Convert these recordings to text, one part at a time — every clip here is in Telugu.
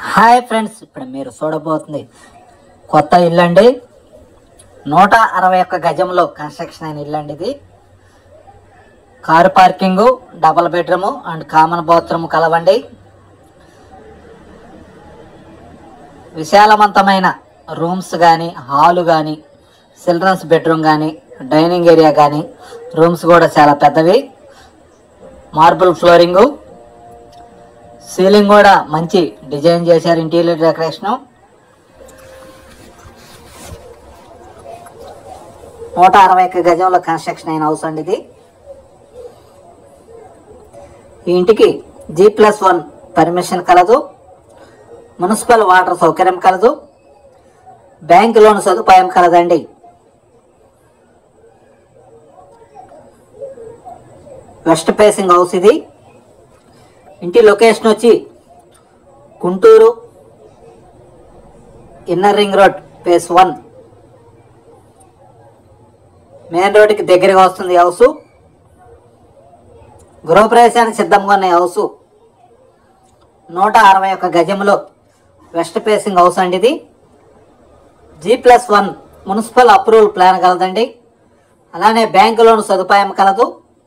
హాయ్ ఫ్రెండ్స్ ఇప్పుడు మీరు చూడబోతుంది కొత్త ఇల్లు అండి నూట అరవై ఒక్క గజంలో కన్స్ట్రక్షన్ అయిన ఇల్లు అండి ఇది car parking double bedroom and common bathroom కలవండి విశాలవంతమైన రూమ్స్ కానీ హాలు కానీ చిల్డ్రన్స్ బెడ్రూమ్ కానీ డైనింగ్ ఏరియా కానీ రూమ్స్ కూడా చాలా పెద్దవి మార్బుల్ ఫ్లోరింగు సీలింగ్ కూడా మంచి డిజైన్ చేశారు ఇంటీరియర్ డెకరేషన్ నూట అరవై ఒక్క గజంలో కన్స్ట్రక్షన్ అయిన హౌస్ అండి ఇది ఈ ఇంటికి జీ ప్లస్ వన్ పర్మిషన్ కలదు మున్సిపల్ వాటర్ సౌకర్యం కలదు బ్యాంక్ లోన్ సదుపాయం కలదండి వెస్ట్ ఫేసింగ్ హౌస్ ఇది ఇంటి లొకేషన్ వచ్చి Guntur inner ring road phase one main రోడ్డుకి దగ్గరగా వస్తుంది ఈ హౌస్ గృహప్రవేశానికి సిద్ధంగా ఉన్న ఈ హౌస్ నూట అరవై ఒక్క గజంలో వెస్ట్ ఫేసింగ్ హౌస్ అండి ఇది G plus one municipal approval plan కలదండి అలానే బ్యాంకు లోన్ సదుపాయం కలదు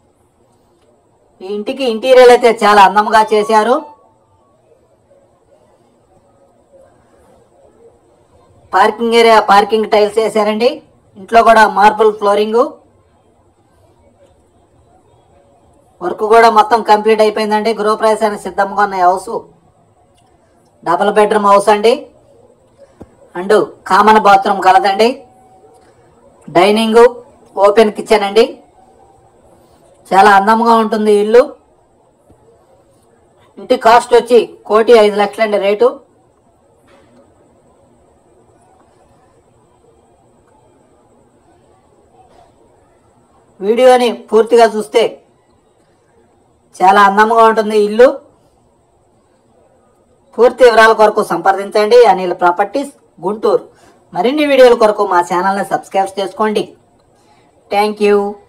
ఈ ఇంటికి ఇంటీరియర్ అయితే చాలా అందంగా చేశారు పార్కింగ్ ఏరియా పార్కింగ్ టైల్స్ వేసారండి ఇంట్లో కూడా మార్బుల్ ఫ్లోరింగ్ వర్క్ కూడా మొత్తం కంప్లీట్ అయిపోయిందండి గృహప్రవేశానికి సిద్ధంగా ఉన్న ఈ హౌస్ డబుల్ బెడ్రూమ్ హౌస్ అండి అండ్ కామన్ బాత్రూమ్ కలదండి డైనింగ్ ఓపెన్ కిచెన్ అండి చాలా అందంగా ఉంటుంది ఈ ఇల్లు ఇంటి కాస్ట్ వచ్చి కోటి ఐదు లక్షలండి రేటు వీడియోని పూర్తిగా చూస్తే చాలా అందంగా ఉంటుంది ఈ ఇల్లు పూర్తి వివరాల కొరకు సంప్రదించండి అనిల్ ప్రాపర్టీస్ గుంటూరు మరిన్ని వీడియోల కొరకు మా ఛానల్ని సబ్స్క్రైబ్ చేసుకోండి థ్యాంక్ యూ